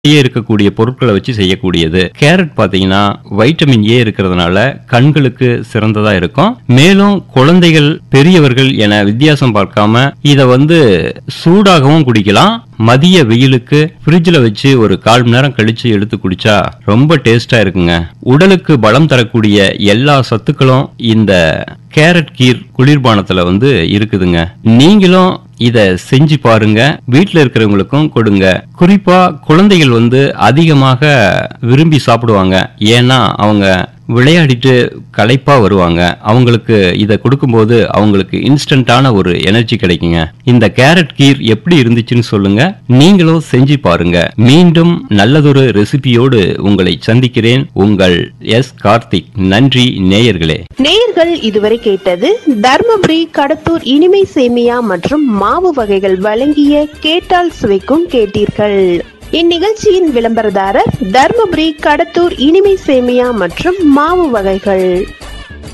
ஏ இருக்கக்கூடிய பொருட்களை வச்சு செய்யக்கூடியது கேரட் பாத்தீங்கன்னா வைட்டமின் ஏ இருக்கிறதுனால கண்களுக்கு சிறந்ததா இருக்கும் மேலும் குழந்தைகள் பெரியவர்கள் என வித்தியாசம் பார்க்காம இத வந்து சூடாகவும் குடிக்கலாம் மதிய வெயிலுக்கு ஃப்ரிட்ஜில் வச்சு ஒரு கால் மணி நேரம் கழிச்சு எடுத்து குடிச்சா ரொம்ப டேஸ்டா இருக்குங்க உடலுக்கு பலம் தரக்கூடிய எல்லா சத்துக்களும் இந்த கேரட் கீர் குளிர்பானத்துல வந்து இருக்குதுங்க நீங்களும் இத செஞ்சு பாருங்க வீட்ல இருக்கிறவங்களுக்கும் கொடுங்க குறிப்பா குழந்தைகள் வந்து அதிகமாக விரும்பி சாப்பிடுவாங்க ஏன்னா அவங்க விளையாடிட்டு களைப்பா வருவாங்க அவங்களுக்கு இத கொடுக்கும்போது அவங்களுக்கு இன்ஸ்டன்டான ஒரு எனர்ஜி கிடைக்குங்க இந்த கேரட் கீர் எப்படி இருந்துச்சுன்னு சொல்லுங்க நீங்களும் செஞ்சு பாருங்க மீண்டும் நல்லதொரு ரெசிபியோடு உங்களை சந்திக்கிறேன் உங்கள் எஸ் கார்த்திக் நன்றி நேயர்களே நேயர்கள் இதுவரை கேட்டது தர்மபுரி கடத்தூர் இனிமை சேமியா மற்றும் மாவு வகைகள் வழங்கிய கேட்டால் சுவைக்கும் கேட்டீர்கள் இந்நிகழ்ச்சியின் விளம்பரதாரர் தர்மபுரி கடத்தூர் இனிமை சேமியா மற்றும் மாவு வகைகள்